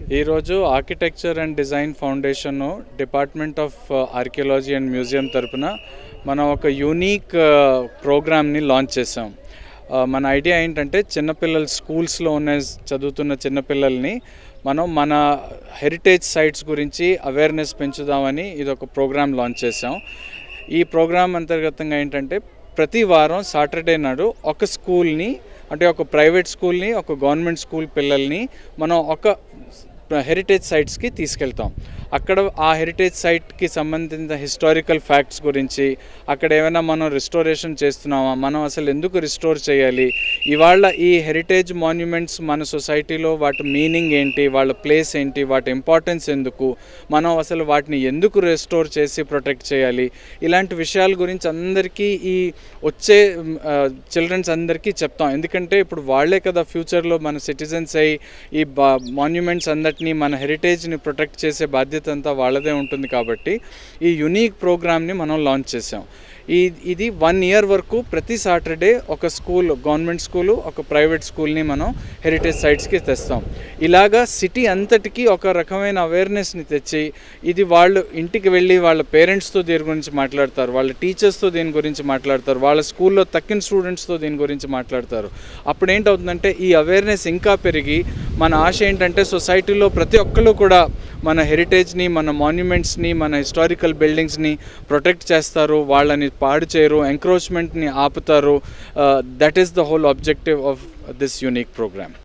ఈరోజు architecture and design foundation department of archaeology and museum తరపున మనం ఒక యూనిక్ ప్రోగ్రామ్ని లాంచ్ చేసాం ఆ, మన ఐడియా ఏంటంటే చిన్నపిల్లలు స్కూల్స్లో ఉన్న చదువుతున్న చిన్నపిల్లల్ని మనం మన హెరిటేజ్ సైట్స్ గురించి అవేర్నెస్ పెంచుదామని ఇది ఒక ప్రోగ్రామ్ లాంచ్ చేసాం ఈ ప్రోగ్రామ్ అంతర్గతంగా ఏంటంటే ప్రతి వారం సాటర్డే నాడు ఒక స్కూల్ని అంటే ఒక ప్రైవేట్ స్కూల్ని ఒక గవర్నమెంట్ స్కూల్ పిల్లల్ని మనం ఒక హెరిటేజ్ సైట్స్కి తీసుకెళ్తాం అక్కడ ఆ హెరిటేజ్ సైట్కి సంబంధించిన హిస్టారికల్ ఫ్యాక్ట్స్ గురించి అక్కడ ఏమైనా మనం రిస్టోరేషన్ చేస్తున్నామా మనం అసలు ఎందుకు రిస్టోర్ చేయాలి ఇవాళ ఈ హెరిటేజ్ మాన్యుమెంట్స్ మన సొసైటీలో వాటి మీనింగ్ ఏంటి వాళ్ళ ప్లేస్ ఏంటి వాటి ఇంపార్టెన్స్ ఎందుకు మనం అసలు వాటిని ఎందుకు రెస్టోర్ చేసి ప్రొటెక్ట్ చేయాలి ఇలాంటి విషయాల గురించి అందరికీ ఈ వచ్చే చిల్డ్రన్స్ అందరికీ చెప్తాం ఎందుకంటే ఇప్పుడు వాళ్ళే కదా ఫ్యూచర్లో మన సిటిజన్స్ అయ్యి ఈ బా మాన్యుమెంట్స్ అందటినీ మన హెరిటేజ్ని ప్రొటెక్ట్ చేసే బాధ్యత అంతా వాళ్ళదే ఉంటుంది కాబట్టి ఈ యునీక్ ప్రోగ్రామ్ని మనం లాంచ్ చేసాం ఈ ఇది వన్ ఇయర్ వరకు ప్రతి సాటర్డే ఒక స్కూల్ గవర్నమెంట్ స్కూలు ఒక ప్రైవేట్ స్కూల్ని మనం హెరిటేజ్ సైట్స్కి తెస్తాం ఇలాగా సిటీ అంతటికీ ఒక రకమైన అవేర్నెస్ని తెచ్చి ఇది వాళ్ళు ఇంటికి వెళ్ళి వాళ్ళ పేరెంట్స్తో దీని గురించి మాట్లాడతారు వాళ్ళ టీచర్స్తో దీని గురించి మాట్లాడతారు వాళ్ళ స్కూల్లో తక్కిన స్టూడెంట్స్తో దీని గురించి మాట్లాడతారు అప్పుడు ఏంటవుతుందంటే ఈ అవేర్నెస్ ఇంకా పెరిగి మన ఆశ ఏంటంటే సొసైటీలో ప్రతి ఒక్కరు కూడా మన హెరిటేజ్ని మన మాన్యుమెంట్స్ని మన హిస్టారికల్ బిల్డింగ్స్ని ప్రొటెక్ట్ చేస్తారు వాళ్ళని పాడు చేయరు ఎంక్రోచ్మెంట్ని ఆపుతారు that is the whole objective of this unique programme